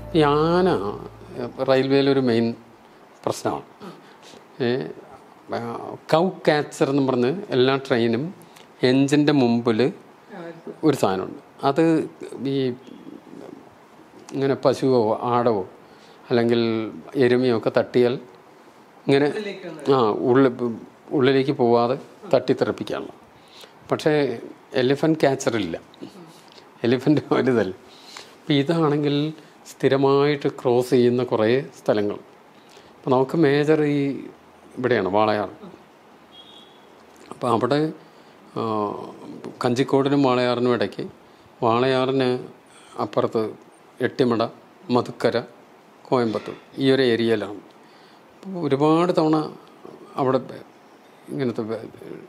ഈ ആന റെയിൽവേയിലൊരു മെയിൻ പ്രശ്നമാണ് ഏ, ആ, കൗ ക്യാച്ചർ എന്ന് പറഞ്ഞ് എല്ലാ ട്രെയിനും എൻജിൻ്റെ മുമ്പിൽ ഒരു സാധനമുണ്ട് അത് ഈ ഇങ്ങനെ പശുവോ ആടവോ അല്ലെങ്കിൽ എരുമയോ ഒക്കെ തട്ടിയാൽ ഇങ്ങനെ ആ ഉള്ളിൽ ഉള്ളിലേക്ക് പോവാതെ തട്ടിത്തെറിപ്പിക്കാനുള്ള പക്ഷേ എലിഫൻറ്റ് ക്യാച്ചറില്ല എലിഫൻ്റ് വലുതല്ല അപ്പം ഇതാണെങ്കിൽ സ്ഥിരമായിട്ട് ക്രോസ് ചെയ്യുന്ന കുറേ സ്ഥലങ്ങൾ അപ്പം നമുക്ക് മേജർ ഈ ഇവിടെയാണ് വാളയാർ അപ്പോൾ അവിടെ ആ, കഞ്ചിക്കോടിനും വാളയാറിനും ഇടയ്ക്ക് വാളയാറിന് അപ്പുറത്ത് എട്ടിമട മധുക്കര കോയമ്പത്തൂർ ഈ ഒരു ഏരിയയിലാണ് അപ്പോൾ ഒരുപാട് തവണ അവിടെ ഇങ്ങനത്തെ വെ-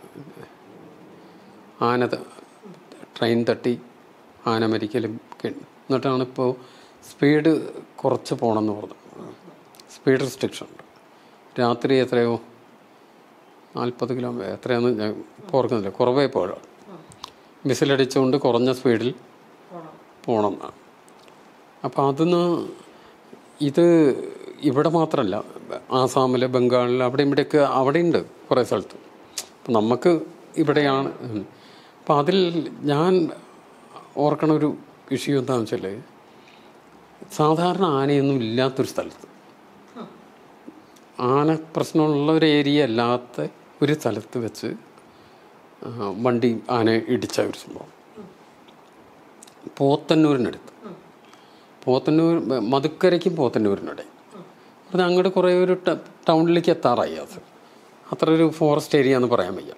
ആന ത- ട്രെയിൻ തട്ടി ആന മരിക്കലും ഒക്കെ ഉണ്ട്. എന്നിട്ടാണ് ഇപ്പോൾ സ്പീഡ് കുറച്ച് പോകണമെന്ന് പറഞ്ഞു സ്പീഡ് റെസ്ട്രിക്ഷൻ ഉണ്ട് രാത്രി എത്രയോ നാൽപ്പത് കിലോമീറ്റർ എത്രയാണെന്ന് ഞാൻ ഇപ്പോൾ ഓർക്കുന്നില്ല കുറവേ പോകാം വിസിലടിച്ചുകൊണ്ട് കുറഞ്ഞ സ്പീഡിൽ പോകണം എന്നാണ് അപ്പോൾ അതിന്ന് ഇത് ഇവിടെ മാത്രമല്ല ആസാമിൽ ബംഗാളിൽ അവിടെ ഇവിടെയൊക്കെ അവിടെയുണ്ട് കുറേ സ്ഥലത്ത് അപ്പം നമുക്ക് ഇവിടെയാണ് അപ്പം അതിൽ ഞാൻ ഓർക്കണ ഒരു ഇഷ്യൂ എന്താണെന്ന് വെച്ചാൽ സാധാരണ ആനയൊന്നും ഇല്ലാത്തൊരു സ്ഥലത്ത് ആന പ്രശ്നമുള്ള ഒരു ഏരിയ അല്ലാത്ത ഒരു സ്ഥലത്ത് വെച്ച് ആ, വണ്ടി ആന ഇടിച്ച ഒരു സംഭവം പോത്തന്നൂരിനടുത്ത് പോത്തന്നൂർ മധുക്കരയ്ക്കും പോത്തന്നൂരിനിടെ അത് അങ്ങോട്ട് കുറേ ഒരു ട- ടൗണിലേക്ക് എത്താറായി അത് അത്ര ഒരു ഫോറസ്റ്റ് ഏരിയ എന്ന് പറയാൻ വയ്യ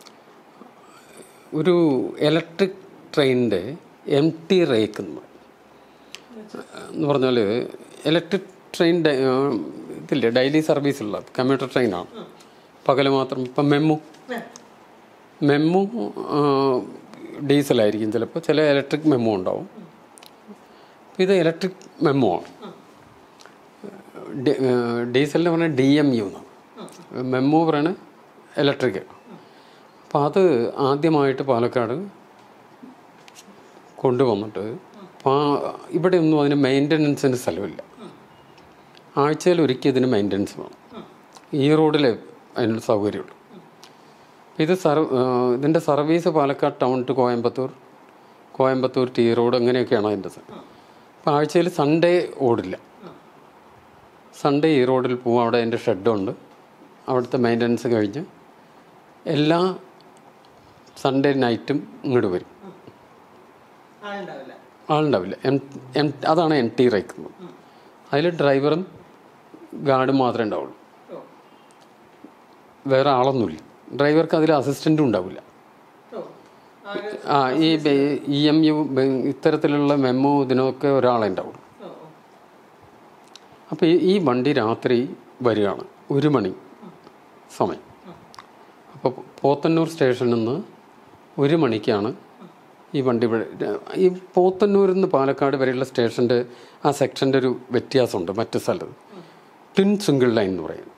ഒരു ഇലക്ട്രിക് ട്രെയിനിൻ്റെ എം ടി റേക്ക് എന്ന് പറയും എന്ന് പറഞ്ഞാൽ ഇലക്ട്രിക് ട്രെയിൻ ഡ- ആ, ഇതില്ലേ ഡെയിലി സർവീസുള്ള കമ്മ്യൂട്ടർ ട്രെയിനാണ് പകൽ മാത്രം ഇപ്പം മെമ്മു മെമ്മു ആ, ഡീസലായിരിക്കും ചിലപ്പോൾ ചില ഇലക്ട്രിക് മെമ്മു ഉണ്ടാവും ഇത് ഇലക്ട്രിക് മെമ്മു ആണ് ഡി- ആ, ഡീസലിന് പറഞ്ഞാൽ ഡി എം യു എന്നാണ് മെമ്മു പറയണ ഇലക്ട്രിക് അപ്പോൾ അത് ആദ്യമായിട്ട് പാലക്കാട് കൊണ്ടുവന്നിട്ട് പാ ഇവിടെ ഒന്നും അതിന് മെയിൻ്റനൻസിന് സ്ഥലമില്ല ആഴ്ചയിൽ ഒരിക്കൽ ഇതിന് മെയിൻ്റനൻസ് വേണം ഈ റോഡിലെ അതിനുള്ള സൗകര്യമുള്ളൂ ഇത് സർവ് ഇതിൻ്റെ service Palakkad town to Coimbatore Coimbatore T road അങ്ങനെയൊക്കെയാണ് അതിൻ്റെ അപ്പോൾ ആഴ്ചയിൽ സൺഡേ ഓടില്ല സൺഡേ ഈ റോഡിൽ പോവും അവിടെ അതിൻ്റെ ഷെഡുണ്ട് അവിടുത്തെ മെയിൻ്റനൻസ് കഴിഞ്ഞ് എല്ലാ സൺഡേ നൈറ്റും ഇങ്ങോട്ട് വരും ആളുണ്ടാവില്ല ആളുണ്ടാവില്ല എം എം അതാണ് എം ടി റേക്ക് അതിൽ ഡ്രൈവറും ഗാർഡും മാത്രമേ ഉണ്ടാവുള്ളൂ ഓ വേറെ ആളൊന്നുമില്ല ഡ്രൈവർക്ക് അതിൽ അസിസ്റ്റൻറ്റും ഉണ്ടാവില്ല ഓ ആകെ ആ ഈ ഇ എം യു ഇത്തരത്തിലുള്ള മെമ്മോ ഇതിനൊക്കെ ഒരാളെ ഉണ്ടാവുള്ളൂ ഓ ഓ അപ്പോൾ ഈ- ഈ വണ്ടി രാത്രി വരികയാണ് ഒരു മണി സമയം അപ്പോൾ പോത്തന്നൂർ സ്റ്റേഷനിൽ നിന്ന് ഒരു മണിക്കാണ് ഈ വണ്ടി ഇവിടെ ഈ പോത്തന്നൂരിൽ നിന്ന് പാലക്കാട് വരെയുള്ള സ്റ്റേഷൻ്റെ ആ സെക്ഷൻ്റെ ഒരു വ്യത്യാസമുണ്ട് മറ്റു സ്ഥലത്ത് ട്വിൻ സിംഗിൾ ലൈൻ എന്ന് പറയും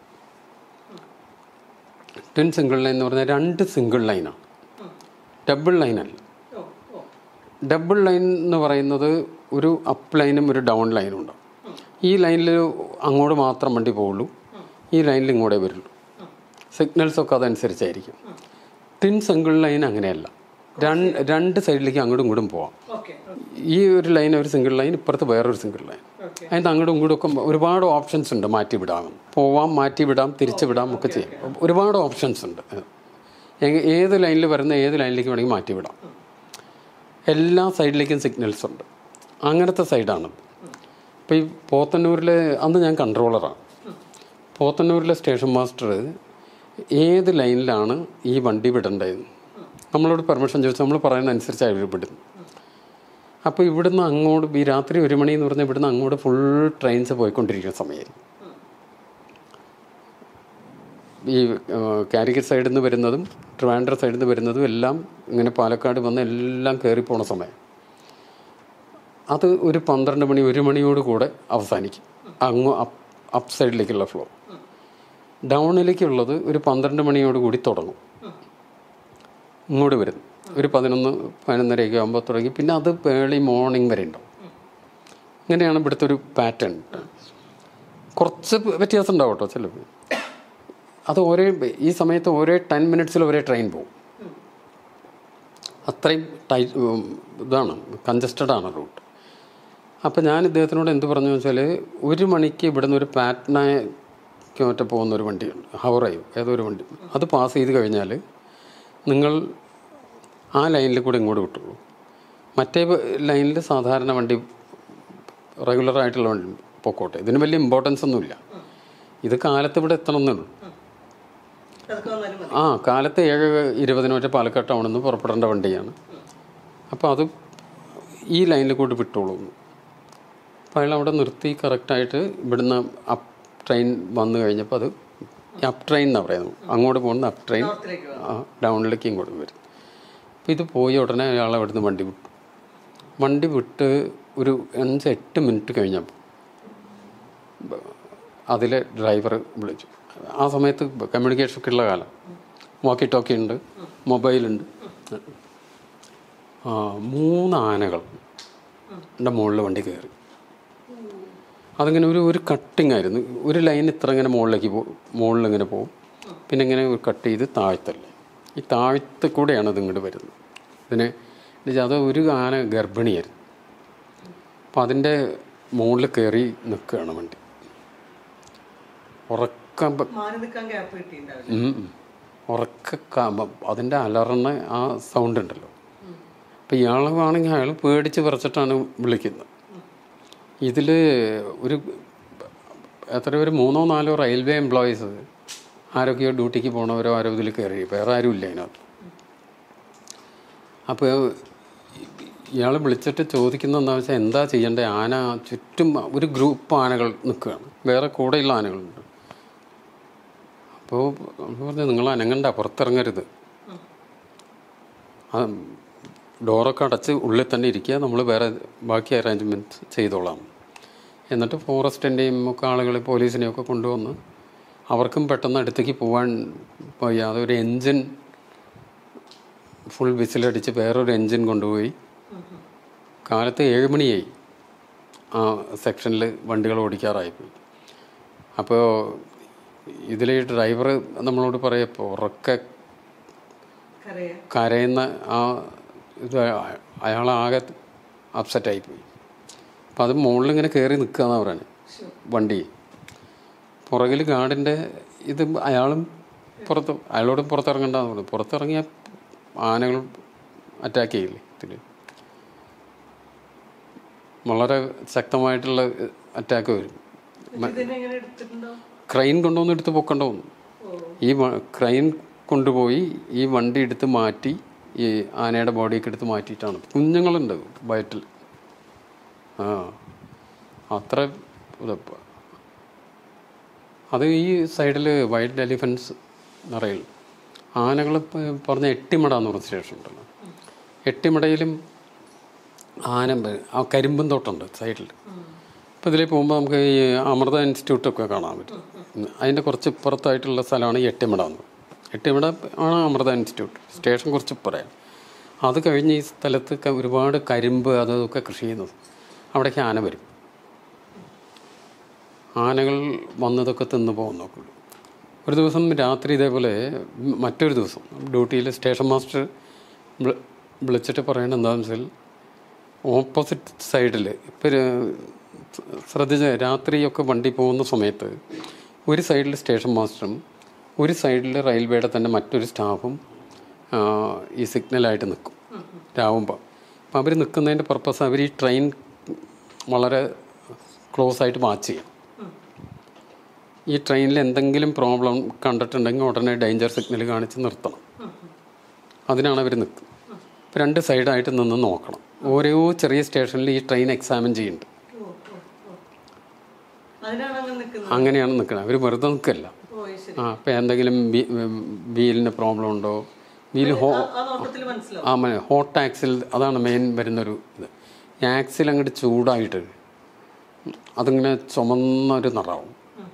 ട്വിൻ സിംഗിൾ ലൈൻ എന്ന് പറഞ്ഞാൽ രണ്ട് സിംഗിൾ ലൈനാണ് ഡബിൾ ലൈനല്ല ഓ ഓ ഡബിൾ ലൈൻ എന്ന് പറയുന്നത് ഒരു അപ്പ് ലൈനും ഒരു ഡൗൺ ലൈനും ഉണ്ട് ഈ ലൈനിൽ അങ്ങോട്ട് മാത്രം വണ്ടി പോവുള്ളൂ ഈ ലൈനിൽ ഇങ്ങോട്ടേ വരുള്ളൂ സിഗ്നൽസ് ഒക്കെ അതനുസരിച്ചായിരിക്കും തിൻ സിംഗിൾ ലൈൻ അങ്ങനെയല്ല രണ്ട് രണ്ട് സൈഡിലേക്ക് അങ്ങോട്ടും ഇങ്ങോട്ടും പോവാം ഓക്കെ ഈ ഒരു ലൈൻ ഒരു സിംഗിൾ ലൈൻ ഇപ്പുറത്ത് വേറൊരു സിംഗിൾ ലൈൻ ഓക്കെ അതിന് അങ്ങോട്ടും ഇങ്ങോട്ടും ഒക്കെ ഒരുപാട് ഓപ്ഷൻസ് ഉണ്ട് മാറ്റി വിടാമെന്ന് പോവാം മാറ്റി വിടാം തിരിച്ചു വിടാം ഒക്കെ ചെയ്യാം ഒരുപാട് ഓപ്ഷൻസ് ഉണ്ട് എങ്ങ- ഏത് ലൈനിൽ വരുന്ന ഏത് ലൈനിലേക്ക് വേണമെങ്കിൽ മാറ്റി വിടാം എല്ലാ സൈഡിലേക്കും സിഗ്നൽസ് ഉണ്ട് അങ്ങനത്തെ സൈഡാണ് അപ്പോൾ ഈ പോത്തന്നൂരിലെ അന്ന് ഞാൻ കൺട്രോളറാണ് പോത്തന്നൂരിലെ സ്റ്റേഷൻ മാസ്റ്റർ ഏത് ലൈനിലാണ് ഈ വണ്ടി വിടേണ്ടതെന്ന് നമ്മളോട് പെർമിഷൻ ചോദിച്ചാൽ നമ്മൾ പറയുന്ന അനുസരിച്ചാണ് ഇവർ വിടുന്നത് അപ്പോൾ ഇവിടുന്ന് അങ്ങോട്ട് ഈ രാത്രി ഒരു മണി എന്ന് പറഞ്ഞാൽ ഇവിടുന്ന് അങ്ങോട്ട് ഫുൾ ട്രെയിൻസ് പോയിക്കൊണ്ടിരിക്കുന്ന സമയമായിരിക്കും ഈ കാരിക്കറ്റ് സൈഡിൽ നിന്ന് വരുന്നതും ട്രിവാൻഡ്രം സൈഡിൽ നിന്ന് വരുന്നതും എല്ലാം ഇങ്ങനെ പാലക്കാട് വന്ന് എല്ലാം കയറി പോണ സമയം അത് ഒരു പന്ത്രണ്ട് മണി ഒരു മണിയോട് കൂടെ അവസാനിക്കും അങ്ങ് അപ്പ് അപ്പ് സൈഡിലേക്കുള്ള ഫ്ലോ ഡൗണിലേക്കുള്ളത് ഒരു പന്ത്രണ്ട് മണിയോട് കൂടി തുടങ്ങും ഇങ്ങോട്ട് വരും ഒരു പതിനൊന്ന് പതിനൊന്നരയൊക്കെ ആകുമ്പോൾ തുടങ്ങി പിന്നെ അത് ഏർലി മോർണിംഗ് വരെ ഉണ്ടാവും ഇങ്ങനെയാണ് ഇവിടുത്തെ ഒരു പാറ്റേൺ കുറച്ച് വ്യത്യാസം ഉണ്ടാവും കേട്ടോ ചിലപ്പോൾ അത് ഒരേ ഈ സമയത്ത് ഒരേ ടെൻ മിനിറ്റ്സിൽ ഒരേ ട്രെയിൻ പോകും അത്രയും ടൈറ്റ് ഇതാണ് കൺജസ്റ്റഡ് ആണ് റൂട്ട് അപ്പോൾ ഞാൻ ഇദ്ദേഹത്തിനോട് എന്ത് പറഞ്ഞു വെച്ചാൽ ഒരു മണിക്ക് ഇവിടുന്ന് ഒരു പാറ്റ്നയ്ക്ക് മറ്റേ പോകുന്ന ഒരു വണ്ടിയുണ്ട് ഹവറയോ ഏതോ ഒരു വണ്ടി അത് പാസ് ചെയ്ത് കഴിഞ്ഞാൽ നിങ്ങൾ ആ ലൈനിൽ കൂടെ ഇങ്ങോട്ട് വിട്ടുള്ളൂ മറ്റേ ലൈനിൽ സാധാരണ വണ്ടി റെഗുലർ ആയിട്ടുള്ള വണ്ടി പൊക്കോട്ടെ ഇതിന് വലിയ ഇമ്പോർട്ടൻസ് ഒന്നുമില്ല ഇത് കാലത്ത് ഇവിടെ എത്തണം എന്നുള്ളൂ അതൊക്കെ വന്നാലും മതി ആ കാലത്ത് ഏഴ് ഇരുപതിന് മറ്റേ പാലക്കാട് ടൗണിൽ നിന്ന് പുറപ്പെടേണ്ട വണ്ടിയാണ് അപ്പോൾ അത് ഈ ലൈനിൽ കൂടി വിട്ടോളൂ അപ്പോൾ അയാൾ അവിടെ നിർത്തി കറക്റ്റായിട്ട് ഇവിടുന്ന് അപ്പ് ട്രെയിൻ വന്നു കഴിഞ്ഞപ്പോൾ അത് അപ്പ് ട്രെയിൻ എന്നാണ് പറയുന്നത് അങ്ങോട്ട് പോകുന്ന അപ്പ് ട്രെയിൻ നോർത്തിലേക്ക് പോകും ആ ഡൗണിലേക്ക് ഇങ്ങോട്ട് വരും അപ്പോൾ ഇത് പോയി ഉടനെ അയാൾ അവിടുന്ന് വണ്ടി വിട്ടു വണ്ടി വിട്ട് ഒരു അഞ്ച് എട്ട് മിനിറ്റ് കഴിഞ്ഞപ്പോൾ അതിലെ ഡ്രൈവർ വിളിച്ചു ആ സമയത്ത് കമ്മ്യൂണിക്കേഷൻ ഒക്കെ ഉള്ള കാലം വാക്കി ടോക്കി ഉണ്ട് മൊബൈലുണ്ട് ആ മൂന്ന് ആനകൾ എൻ്റെ മുകളിൽ വണ്ടി കയറി അതിങ്ങനെ ഒരു ഒരു കട്ടിങ് ആയിരുന്നു ഒരു ലൈൻ ഇത്ര ഇങ്ങനെ മുകളിലേക്ക് പോകും മുകളിൽ ഇങ്ങനെ പോകും പിന്നെ ഇങ്ങനെ കട്ട് ചെയ്ത് താഴ്ത്തല്ലേ ഈ താഴ്ത്ത് കൂടെയാണ് ഇത് ഇങ്ങോട്ട് വരുന്നത് ഇതിനെ എന്നുവെച്ചാൽ അത് ഒരു ആന ഗർഭിണിയായിരുന്നു അപ്പം അതിൻ്റെ മുകളിൽ കയറി നിൽക്കുകയാണ് വണ്ടി ഉറക്കം മാറി നിൽക്കാൻ ഗ്യാപ്പ് കിട്ടിയിട്ടുണ്ടാവില്ല ഉം ഉം. ഉറക്ക കാമ്പം അതിൻ്റെ അലറുന്ന ആ സൗണ്ട് ഉണ്ടല്ലോ അപ്പം ഇയാളാണെങ്കിൽ അയാൾ പേടിച്ച് പറിച്ചിട്ടാണ് വിളിക്കുന്നത് ഇതിൽ ഒരു എത്ര ഒരു മൂന്നോ നാലോ റെയിൽവേ എംപ്ലോയീസ് ആരൊക്കെയോ ഡ്യൂട്ടിക്ക് പോണവരോ ആരോ ഇതിൽ കയറി വേറെ ആരും ഇല്ല അതിനകത്ത് അപ്പോൾ ഇയാൾ വിളിച്ചിട്ട് ചോദിക്കുന്ന എന്താ വെച്ചാൽ എന്താ ചെയ്യേണ്ടത് ആന ചുറ്റും ഒരു ഗ്രൂപ്പ് ആനകൾ നിൽക്കുകയാണ് വേറെ കൂടെയുള്ള ആനകളുണ്ട് അപ്പോൾ പറഞ്ഞു നിങ്ങൾ അനങ്ങണ്ട പുറത്തിറങ്ങരുത് ആ ഡോറൊക്കെ അടച്ച് ഉള്ളിൽ തന്നെ ഇരിക്കുക നമ്മൾ വേറെ ബാക്കി അറേഞ്ച്മെൻറ്റ് ചെയ്തോളാം എന്നിട്ട് ഫോറസ്റ്റിൻ്റെയും ഒക്കെ ആളുകൾ പോലീസിനെയും ഒക്കെ കൊണ്ടുവന്ന് അവർക്കും പെട്ടെന്ന് അടുത്തേക്ക് പോകാൻ വയ്യാതെ ഒരു എൻജിൻ ഫുൾ വിസിലടിച്ച് വേറൊരു എൻജിൻ കൊണ്ടുപോയി കാലത്ത് ഏഴ് മണിയായി ആ സെക്ഷനിൽ വണ്ടികൾ ഓടിക്കാറായിപ്പോയി അപ്പോൾ ഇതിൽ ഡ്രൈവർ നമ്മളോട് പറയപ്പോൾ ഉറക്കെ കരയാ കരയുന്ന ആ ഇത് അയാളാകെ അപ്സെറ്റായിപ്പോയി അപ്പം അത് മുകളിൽ ഇങ്ങനെ കയറി നിൽക്കുകയെന്ന് പറയുന്നത് വണ്ടി പുറകിൽ ഗാർഡിൻ്റെ ഇത് അയാളും പുറത്ത് അയാളോടും പുറത്തിറങ്ങണ്ടെന്ന് പറഞ്ഞു പുറത്തിറങ്ങിയ ആനകൾ അറ്റാക്ക് ചെയ്യില്ലേ ഇതിൽ വളരെ ശക്തമായിട്ടുള്ള അറ്റാക്ക് വരും ഇതിനെ എങ്ങനെ എടുത്തിട്ടുണ്ടോ ക്രൈൻ കൊണ്ടുവന്ന് എടുത്ത് പൊക്കണ്ടോന്ന് ഓ ഈ വ- ക്രൈൻ കൊണ്ടുപോയി ഈ വണ്ടി എടുത്ത് മാറ്റി ഈ ആനയുടെ ബോഡിയൊക്കെ എടുത്ത് മാറ്റിയിട്ടാണ് കുഞ്ഞുങ്ങളുണ്ട് വയറ്റിൽ ആ അത്ര ഇതപ്പ. അത് ഈ സൈഡിൽ വൈൽഡ് എലിഫൻസ് നിറയിൽ ആനകൾ പറഞ്ഞ എട്ടിമട എന്ന് പറഞ്ഞ സ്റ്റേഷൻ ഉണ്ടല്ലോ എട്ടിമടയിലും ആന ആ കരിമ്പും തോട്ടമുണ്ട് സൈഡിൽ അപ്പോൾ ഇതിലേ പോകുമ്പോൾ നമുക്ക് ഈ അമൃത ഇൻസ്റ്റിറ്റ്യൂട്ടൊക്കെ കാണാൻ പറ്റും അതിൻ്റെ കുറച്ച് ഇപ്പുറത്തായിട്ടുള്ള സ്ഥലമാണ് ഈ എട്ടിമട എന്ന് എട്ടിമട ആണ് അമൃത ഇൻസ്റ്റിറ്റ്യൂട്ട് സ്റ്റേഷൻ കുറച്ച് പറയാം അത് കഴിഞ്ഞ് ഈ സ്ഥലത്ത് ക- ഒരുപാട് കരിമ്പ് അതൊക്കെ കൃഷി ചെയ്യുന്നത് അവിടേക്ക് ആന വരും ആനകൾ വന്നതൊക്കെ തിന്നു പോകുന്നു ഒരു ദിവസം രാത്രി ഇതേപോലെ ഉം, മറ്റൊരു ദിവസം ഡ്യൂട്ടിയിൽ സ്റ്റേഷൻ മാസ്റ്റർ വിളി- വിളിച്ചിട്ട് പറയണത് എന്താണെന്ന് വെച്ചാൽ ഓപ്പോസിറ്റ് സൈഡിൽ ഇപ്പം ശ്രദ്ധിച്ച രാത്രിയൊക്കെ വണ്ടി പോകുന്ന സമയത്ത് ഒരു സൈഡിൽ സ്റ്റേഷൻ മാസ്റ്ററും ഒരു സൈഡിൽ റെയിൽവേയുടെ തന്നെ മറ്റൊരു സ്റ്റാഫും ആ, ഈ സിഗ്നലായിട്ട് നിൽക്കും രാവുമ്പോൾ അപ്പം അവർ നിൽക്കുന്നതിൻ്റെ പർപ്പസ് അവർ ഈ ട്രെയിൻ വളരെ ക്ലോസ് ആയിട്ട് വാച്ച് ചെയ്യും ഈ ട്രെയിനിൽ എന്തെങ്കിലും പ്രോബ്ലം കണ്ടിട്ടുണ്ടെങ്കിൽ ഉടനെ ഡേഞ്ചർ സിഗ്നൽ കാണിച്ച് നിർത്തണം അതിനാണ് അവർ നിൽക്കുന്നത് ഇപ്പം രണ്ട് സൈഡായിട്ട് നിന്ന് നോക്കണം ഓരോ ചെറിയ സ്റ്റേഷനിൽ ഈ ട്രെയിൻ എക്സാമിൻ ചെയ്യുന്നുണ്ട് ഓ ഓ ഓ അതിനാണ് അങ്ങനെ നിൽക്കുന്നത് അങ്ങനെയാണ് നിൽക്കുന്നത് അവർ വെറുതെ നിൽക്കല്ല ഓ ശരി ആ ഇപ്പം എന്തെങ്കിലും വീ- വീലിന് പ്രോബ്ലം ഉണ്ടോ വീല് ഹോ ആ- ആ നോട്ടത്തിൽ മനസ്സിലാവും ആ മനെ ഹോട്ട് ആക്സിൽ അതാണ് മെയിൻ വരുന്നൊരു ഇത് ഈ ആക്സിൽ അങ്ങോട്ട് ചൂടായിട്ട് അതിങ്ങനെ ചുമന്നൊരു നിറാവും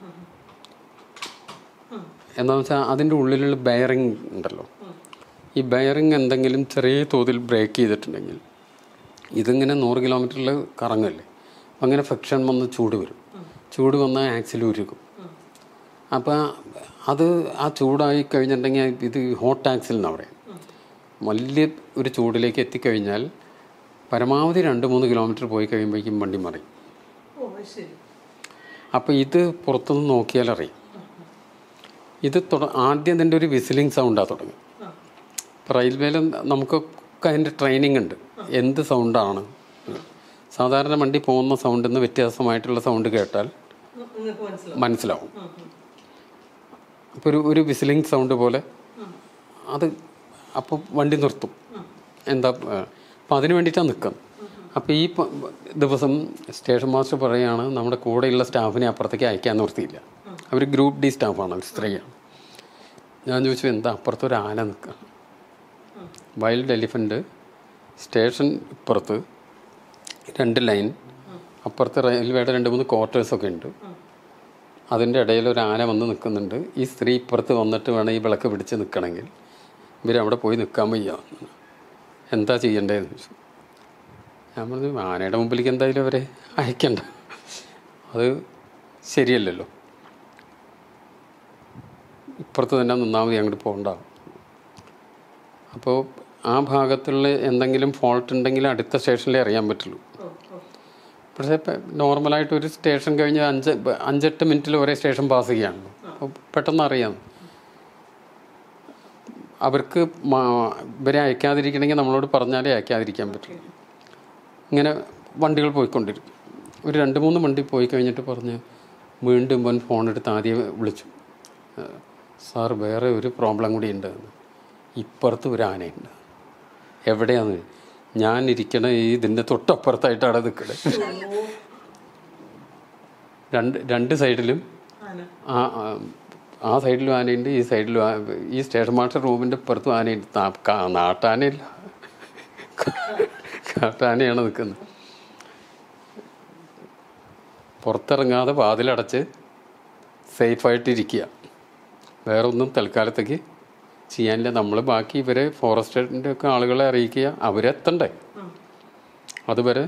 എന്താണെന്ന് വെച്ചാൽ അതിൻ്റെ ഉള്ളിലുള്ള ബെയറിങ് ഉണ്ടല്ലോ ഈ ബെയറിങ് എന്തെങ്കിലും ചെറിയ തോതിൽ ബ്രേക്ക് ചെയ്തിട്ടുണ്ടെങ്കിൽ ഇതിങ്ങനെ നൂറ് കിലോമീറ്ററിൽ കറങ്ങല്ലേ അങ്ങനെ ഫ്രിക്ഷൻ വന്ന് ചൂട് വരും ചൂട് വന്നാൽ ആക്സിൽ ഉരുക്കും അപ്പോൾ അത് ആ ചൂടായി കഴിഞ്ഞിട്ടുണ്ടെങ്കിൽ ഇത് ഹോട്ട് ആക്സിൽ എന്നാണ് പറയുന്നത് വലിയ ഒരു ചൂടിലേക്ക് എത്തിക്കഴിഞ്ഞാൽ പരമാവധി രണ്ട് മൂന്ന് കിലോമീറ്റർ പോയി കഴിയുമ്പോഴേക്കും വണ്ടി മറിയും ഓ അത് ശരി അപ്പോൾ ഇത് പുറത്തുനിന്ന് നോക്കിയാൽ അറിയാം ഇത് തുട ആദ്യം ഇതിൻ്റെ ഒരു വിസിലിംഗ് സൗണ്ടാണ് തുടങ്ങും ആ ഇപ്പോൾ റെയിൽവേയിൽ നമുക്കൊക്കെ അതിൻ്റെ ട്രെയിനിങ് ഉണ്ട് എന്ത് സൗണ്ടാണ് സാധാരണ വണ്ടി പോകുന്ന സൗണ്ടിൽ നിന്ന് വ്യത്യാസമായിട്ടുള്ള സൗണ്ട് കേട്ടാൽ നി- നിങ്ങൾക്ക് മനസ്സിലാവും മനസ്സിലാവും അപ്പോൾ ഒരു ഒരു വിസിലിംഗ് സൗണ്ട് പോലെ അത് അപ്പോൾ വണ്ടി നിർത്തും എന്താ അപ്പം അതിന് വേണ്ടിയിട്ടാണ് നിൽക്കുന്നത് അപ്പോൾ ഈ പ- ദിവസം സ്റ്റേഷൻ മാസ്റ്റർ പറയുകയാണ് നമ്മുടെ കൂടെയുള്ള സ്റ്റാഫിനെ അപ്പുറത്തേക്ക് അയക്കാൻ നിർത്തിയില്ല അവർ ഗ്രൂപ്പ് ഡി സ്റ്റാഫാണ് അവർ സ്ത്രീയാണ് ഞാൻ ചോദിച്ചു എന്താ അപ്പുറത്തൊരു ആന നിൽക്കുക വൈൽഡ് എലിഫൻറ്റ് സ്റ്റേഷൻ ഇപ്പുറത്ത് രണ്ട് ലൈൻ അപ്പുറത്ത് റെയിൽവേയുടെ രണ്ട് മൂന്ന് ക്വാർട്ടേഴ്സൊക്കെ ഉണ്ട് അതിൻ്റെ ഇടയിൽ ഒരു ആന വന്ന് നിൽക്കുന്നുണ്ട് ഈ സ്ത്രീ ഇപ്പുറത്ത് വന്നിട്ട് വേണം ഈ വിളക്ക് പിടിച്ച് നിൽക്കണമെങ്കിൽ ഇവരവിടെ പോയി നിൽക്കാൻ വയ്യ എന്താ ചെയ്യേണ്ടതെന്ന് ചോദിച്ചു ഞാൻ പറഞ്ഞു ആനയുടെ മുമ്പിലേക്ക് എന്തായാലും അവരെ അയക്കണ്ട അത് ശരിയല്ലല്ലോ ഇപ്പുറത്ത് തന്നെ നിന്നാൽ മതി അങ്ങോട്ട് പോകണ്ട അപ്പോൾ ആ ഭാഗത്തുള്ള എന്തെങ്കിലും ഫോൾട്ട് ഉണ്ടെങ്കിൽ അടുത്ത സ്റ്റേഷനിലേ അറിയാൻ പറ്റുള്ളൂ ഓ ഓ പക്ഷേ ഇപ്പം നോർമലായിട്ട് ഒരു സ്റ്റേഷൻ കഴിഞ്ഞ് അഞ്ച് അഞ്ചെട്ട് മിനിറ്റിൽ ഒരേ സ്റ്റേഷൻ പാസ് ചെയ്യുകയാണല്ലോ അപ്പോൾ പെട്ടെന്ന് അറിയാം അവർക്ക് മാ- ഇവരെ അയക്കാതിരിക്കണമെങ്കിൽ നമ്മളോട് പറഞ്ഞാലേ അയക്കാതിരിക്കാൻ പറ്റും ഇങ്ങനെ വണ്ടികൾ പോയിക്കൊണ്ടിരിക്കും ഒരു രണ്ട് മൂന്ന് വണ്ടി പോയി കഴിഞ്ഞിട്ട് പറഞ്ഞ് വീണ്ടും വൻ ഫോൺ എടുത്ത് ആദ്യം വിളിച്ചു ഏഹ്, സാർ വേറെ ഒരു പ്രോബ്ലം കൂടി ഉണ്ട് ഇപ്പുറത്ത് ഒരു ആനയുണ്ട് എവിടെയാണ് ഞാൻ ഇരിക്കണ ഈ ഇതിൻ്റെ തൊട്ടപ്പുറത്തായിട്ടാണ് നിൽക്കണത് രണ്ട് രണ്ട് സൈഡിലും ആന ആ ആ- ആ സൈഡിലും ആനയുണ്ട് ഈ സൈഡിലും ആ- ഈ സ്റ്റേഷൻ മാസ്റ്റർ റൂമിൻ്റെ പുറത്തും ആനയുണ്ട് നാ- കാ- നാട്ടാനയില്ല കാട്ടാനയാണ് നിൽക്കുന്നത് പുറത്തിറങ്ങാതെ വാതിലടച്ച് സേഫായിട്ട് ഇരിക്കുക വേറെ ഒന്നും തൽക്കാലത്തേക്ക് ചെയ്യാനില്ല നമ്മൾ ബാക്കി ഇവരെ ഫോറസ്റ്റിൻ്റെ ഒക്കെ ആളുകളെ അറിയിക്കുക അവരെത്തണ്ടേ അതുവരെ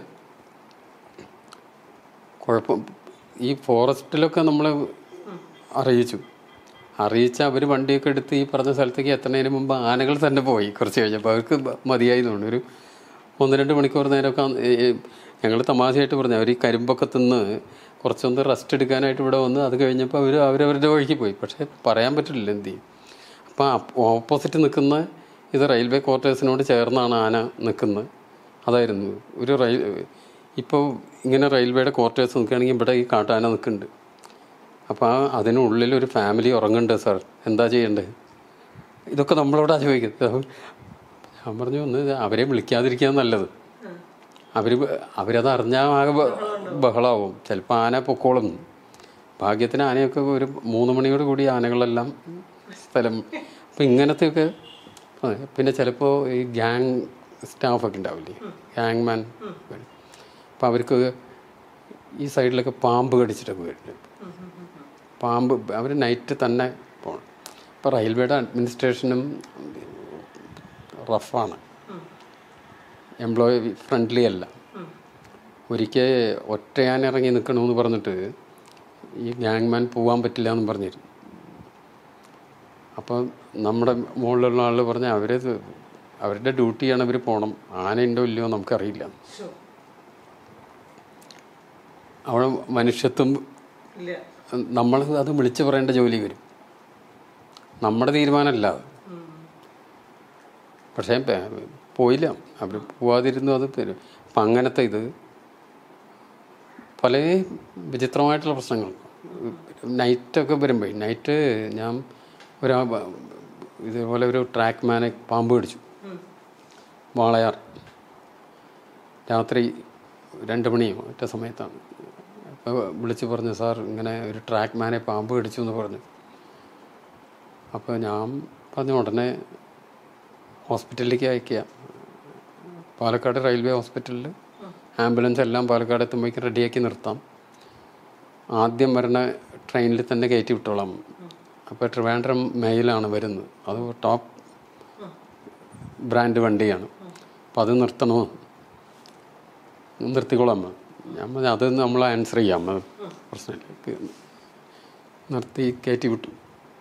കുഴപ്പം ഈ ഫോറസ്റ്റിലൊക്കെ നമ്മൾ അറിയിച്ചു അറിയിച്ച അവർ വണ്ടിയൊക്കെ എടുത്ത് ഈ പറഞ്ഞ സ്ഥലത്തേക്ക് എത്തുന്നതിന് മുമ്പ് ആനകൾ തന്നെ പോയി കുറച്ച് കഴിഞ്ഞപ്പോൾ അവർക്ക് ബ- മതിയായി തോന്നുന്നു ഒരു ഒന്ന് രണ്ട് മണിക്കൂർ നേരമൊക്കെ ഞങ്ങൾ തമാശയായിട്ട് പറഞ്ഞു അവർ ഈ കരിമ്പൊക്കെ തിന്ന് കുറച്ചൊന്ന് റെസ്റ്റ് എടുക്കാനായിട്ട് ഇവിടെ വന്ന് അത് കഴിഞ്ഞപ്പോൾ അവർ അവരവരുടെ വഴിക്ക് പോയി പക്ഷേ പറയാൻ പറ്റില്ല എന്ത് ചെയ്യും അപ്പോൾ ഓപ്പോസിറ്റ് നിൽക്കുന്ന ഇത് റെയിൽവേ ക്വാർട്ടേഴ്സിനോട് ചേർന്നാണ് ആന നിൽക്കുന്നത് അതായിരുന്നു ഒരു റെയിൽ ഇപ്പോൾ ഇങ്ങനെ റെയിൽവേയുടെ ക്വാർട്ടേഴ്സ് നിൽക്കുകയാണെങ്കിൽ ഇവിടെ ഈ കാട്ടാന നിൽക്കുന്നുണ്ട് അപ്പോൾ ആ അതിനുള്ളിൽ ഒരു ഫാമിലി ഉറങ്ങുന്നുണ്ട് സാർ എന്താ ചെയ്യേണ്ടത് ഇതൊക്കെ നമ്മളോടാ ചോദിക്കുന്നത് അപ്പം ഞാൻ പറഞ്ഞു ഒന്ന് അവരെ വിളിക്കാതിരിക്കാൻ നല്ലത് അവർ അവരത് അറിഞ്ഞാൽ ആകെ ബ- ബഹളാവും ചിലപ്പോൾ ആന പൊക്കോളും ഭാഗ്യത്തിന് ആനയൊക്കെ ഒരു മൂന്ന് മണിയോട് കൂടി ആനകളെല്ലാം സ്ഥലം അപ്പം ഇങ്ങനത്തെയൊക്കെ അതെ. പിന്നെ ചിലപ്പോൾ ഈ ഗ്യാങ് സ്റ്റാഫൊക്കെ ഉണ്ടാവില്ലേ ഗ്യാങ് മാൻ അപ്പം അവർക്ക് ഈ സൈഡിലൊക്കെ പാമ്പ് കടിച്ചിട്ടൊക്കെ വരുന്നുണ്ട് പാമ്പ് അവർ നൈറ്റ് തന്നെ പോകണം ഇപ്പോൾ റെയിൽവേയുടെ അഡ്മിനിസ്ട്രേഷനും റഫാണ് എംപ്ലോയി ഫ്രണ്ട്ലി അല്ല ഒരിക്കൽ ഒറ്റയാൻ ഇറങ്ങി നിൽക്കണമെന്ന് പറഞ്ഞിട്ട് ഈ ഗ്യാങ്മാൻ പോകാൻ പറ്റില്ല എന്ന് പറഞ്ഞിരുന്നു അപ്പം നമ്മുടെ മുകളിലുള്ള ആൾ പറഞ്ഞ അവർ അവരുടെ ഡ്യൂട്ടിയാണ് ഇവർ പോകണം ആനയുണ്ടോ ഇല്ലയോ നമുക്കറിയില്ല ഷോ അവിടെ മനുഷ്യത്വം ഇല്ല നമ്മൾ അത് വിളിച്ചു പറയേണ്ട ജോലി വരും നമ്മുടെ തീരുമാനമല്ല അത് പക്ഷേ പ- പോയില്ല അവർ പോവാതിരുന്നു അത് തരും അപ്പം അങ്ങനത്തെ ഇത് പല വിചിത്രമായിട്ടുള്ള പ്രശ്നങ്ങൾ നൈറ്റൊക്കെ വരുമ്പോൾ നൈറ്റ് ഞാൻ ഒരു ഇതേപോലെ ഒരു ട്രാക്ക് മാനെ പാമ്പ് പിടിച്ചു വാളയാർ രാത്രി രണ്ട് മണിയോ ഒറ്റ സമയത്താണ് അപ്പോൾ വിളിച്ച് പറഞ്ഞു സാർ ഇങ്ങനെ ഒരു ട്രാക്ക് മാനെ പാമ്പ് കടിച്ചു എന്ന് പറഞ്ഞു അപ്പോൾ ഞാൻ പറഞ്ഞു ഉടനെ ഹോസ്പിറ്റലിലേക്ക് അയക്കുക പാലക്കാട് റെയിൽവേ ഹോസ്പിറ്റലിൽ ആംബുലൻസ് എല്ലാം പാലക്കാട് എത്തുമ്പോഴേക്കും റെഡിയാക്കി നിർത്താം ആദ്യം വരുന്ന ട്രെയിനിൽ തന്നെ കയറ്റി വിട്ടോളാം അപ്പോൾ ട്രിവാൻഡ്രം മെയിലാണ് വരുന്നത് അത് ടോപ്പ് ബ്രാൻഡ് വണ്ടിയാണ് അപ്പോൾ അത് നിർത്തണോ നിർത്തിക്കോളാം ഞാൻ പറഞ്ഞു അത് നമ്മൾ ആൻസർ ചെയ്യാം അത് പ്രശ്നമില്ല ക- നിർത്തി കയറ്റി വിട്ടു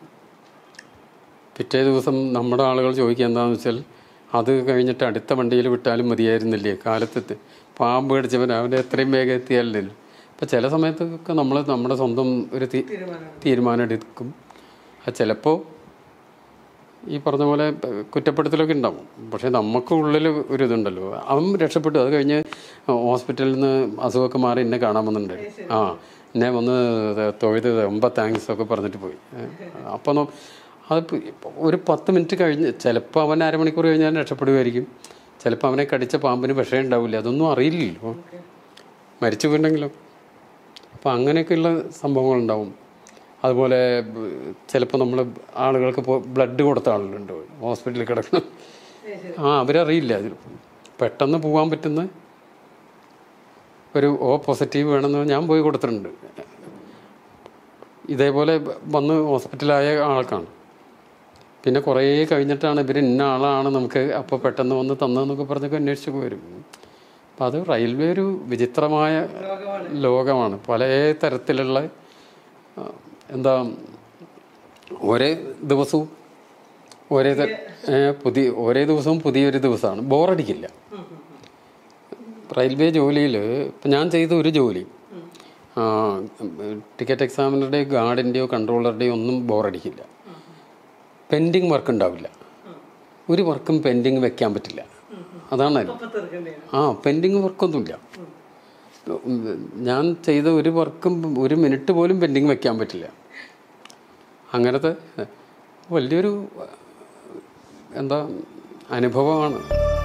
പിറ്റേ ദിവസം നമ്മുടെ ആളുകൾ ചോദിക്കുക എന്താണെന്ന് വെച്ചാൽ അത് കഴിഞ്ഞിട്ട് അടുത്ത വണ്ടിയിൽ വിട്ടാലും മതിയായിരുന്നില്ലേ കാലത്തെത്തി പാമ്പ് കടിച്ചവൻ അവൻ്റെ എത്രയും വേഗം എത്തിയാലല്ലോ അപ്പം ചില സമയത്തൊക്കെ നമ്മൾ നമ്മുടെ സ്വന്തം ഒരു തീ- തീരുമാനം തീരുമാനം എടുക്കും അത് ചിലപ്പോൾ ഈ പറഞ്ഞ പോലെ ഏഹ്, കുറ്റപ്പെടുത്തലൊക്കെ ഉണ്ടാവും പക്ഷേ നമുക്ക് ഉള്ളിൽ ഒരു ഇതുണ്ടല്ലോ അവൻ രക്ഷപ്പെട്ടു അത് കഴിഞ്ഞ് ഹോസ്പിറ്റലിൽ നിന്ന് അസുഖമൊക്കെ മാറി എന്നെ കാണാൻ വന്നിട്ടുണ്ട് ആ എന്നെ വന്ന് തൊഴുത് ரொம்ப താങ്ക്സ് ഒക്കെ പറഞ്ഞിട്ട് പോയി അപ്പോൾ നോ- അത് ഇപ്പൊ ഒരു പത്ത് മിനിറ്റ് കഴിഞ്ഞ് ചിലപ്പോൾ അവൻ അരമണിക്കൂർ കഴിഞ്ഞാൽ രക്ഷപ്പെടുമായിരിക്കും ചിലപ്പോൾ അവനെ കടിച്ച പാമ്പിന് വിഷം ഉണ്ടാവില്ല അതൊന്നും അറിയില്ലല്ലോ മരിച്ചു പോയിട്ടുണ്ടെങ്കിലോ അപ്പോൾ അങ്ങനെയൊക്കെയുള്ള സംഭവങ്ങളുണ്ടാവും അതുപോലെ ചിലപ്പോൾ നമ്മൾ ആളുകൾക്ക് ഇപ്പോൾ ബ്ലഡ് കൊടുത്ത ആളുകളുണ്ട് ഹോസ്പിറ്റലിൽ കിടക്കണം ആ അവരറിയില്ല അതിൽ പെട്ടെന്ന് പോകാൻ പറ്റുന്ന ഒരു ഓ പോസിറ്റീവ് വേണമെന്ന് ഞാൻ പോയി കൊടുത്തിട്ടുണ്ട് ഇതേപോലെ വന്ന് ഹോസ്പിറ്റലായ ആൾക്കാണ് പിന്നെ കുറേ കഴിഞ്ഞിട്ടാണ് ഇവർ ഇന്ന ആളാണ് നമുക്ക് അപ്പോൾ പെട്ടെന്ന് വന്ന് തന്നതെന്നൊക്കെ പറഞ്ഞൊക്കെ അന്വേഷിച്ചൊക്കെ വരും അപ്പം അത് റെയിൽവേ ഒരു വിചിത്രമായ ലോകമാണ് പല തരത്തിലുള്ള ആ, എന്താ ഒരേ ദിവസവും ഒരേ ത- ഏ, പുതിയ ഒരേ ദിവസവും പുതിയൊരു ദിവസമാണ് ബോറടിക്കില്ല റെയിൽവേ ജോലിയിൽ ഇപ്പം ഞാൻ ചെയ്ത ഒരു ജോലി ആ, ടിക്കറ്റ് എക്സാമിനറുടെയോ ഗാർഡിൻ്റെയോ കൺട്രോളറുടെയോ ഒന്നും ബോറടിക്കില്ല പെൻഡിങ് വർക്ക് ഉണ്ടാവില്ല ഒരു വർക്കും പെൻഡിങ് വെക്കാൻ പറ്റില്ല അതാണ് അതിൽ അപ്പൊ തീർക്കണ്ടേ ആ പെൻഡിങ് വർക്കൊന്നുമില്ല ഉം, ഞാൻ ചെയ്ത ഒരു വർക്കും ഒരു മിനിറ്റ് പോലും പെൻഡിങ് വെക്കാൻ പറ്റില്ല അങ്ങനത്തെ വലിയൊരു എന്താ അനുഭവമാണ്